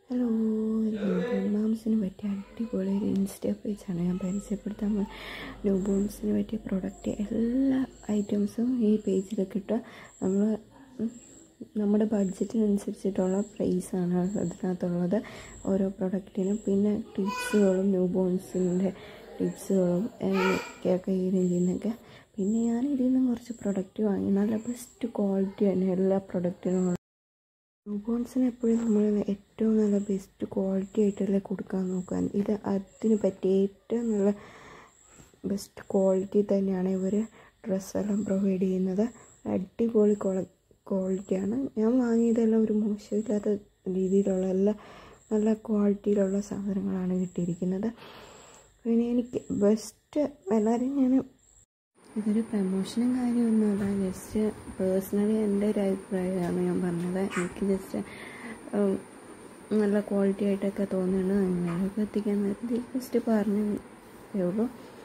hello ന്യൂബോൺസിന് പറ്റിയ അടിപൊളി ഒരു ഇൻസ്റ്റ പേജാണ് ഞാൻ പരിചയപ്പെടുത്താൻ ന്യൂബോൺസിന് പറ്റിയ പ്രൊഡക്റ്റ് എല്ലാ ഐറ്റംസും ഈ പേജിൽ കിട്ടുക നമ്മൾ നമ്മുടെ ബഡ്ജറ്റിനനുസരിച്ചിട്ടുള്ള പ്രൈസാണ് അതിനകത്തുള്ളത് ഓരോ പ്രൊഡക്റ്റിനും പിന്നെ ടിപ്സുകളും ന്യൂ ബോൺസിൻ്റെ ടിപ്സുകളും കൈകാര്യം ചെയ്യുന്നതൊക്കെ പിന്നെ ഞാൻ ഇതിൽ നിന്ന് കുറച്ച് പ്രൊഡക്റ്റ് വാങ്ങി നല്ല ബെസ്റ്റ് ക്വാളിറ്റി തന്നെ എല്ലാ പ്രൊഡക്റ്റിനും ന്യൂബോൺസിന് എപ്പോഴും നമ്മൾ ഏറ്റവും നല്ല ബെസ്റ്റ് ക്വാളിറ്റി ആയിട്ടല്ലേ കൊടുക്കാൻ നോക്കാൻ ഇത് അതിന് പറ്റിയ ഏറ്റവും നല്ല ബെസ്റ്റ് ക്വാളിറ്റി തന്നെയാണ് ഇവർ ഡ്രസ്സെല്ലാം പ്രൊവൈഡ് ചെയ്യുന്നത് അടിപൊളി ക്വാളിറ്റിയാണ് ഞാൻ വാങ്ങിയതെല്ലാം ഒരു മോശമില്ലാത്ത രീതിയിലുള്ള എല്ലാ നല്ല ക്വാളിറ്റിയിലുള്ള സാധനങ്ങളാണ് കിട്ടിയിരിക്കുന്നത് പിന്നെ എനിക്ക് ബെസ്റ്റ് എല്ലാവരും ഞാൻ ഇതൊരു പ്രമോഷനും കാര്യമൊന്നുമല്ല ജസ്റ്റ് പേഴ്സണലി എൻ്റെ ഒരു അഭിപ്രായമാണ് ഞാൻ പറഞ്ഞത് എനിക്ക് ജസ്റ്റ് നല്ല ക്വാളിറ്റി ആയിട്ടൊക്കെ തോന്നുന്നുണ്ട് നിങ്ങളിലേക്ക് എത്തിക്കാൻ ജസ്റ്റ് പറഞ്ഞേ ഉള്ളൂ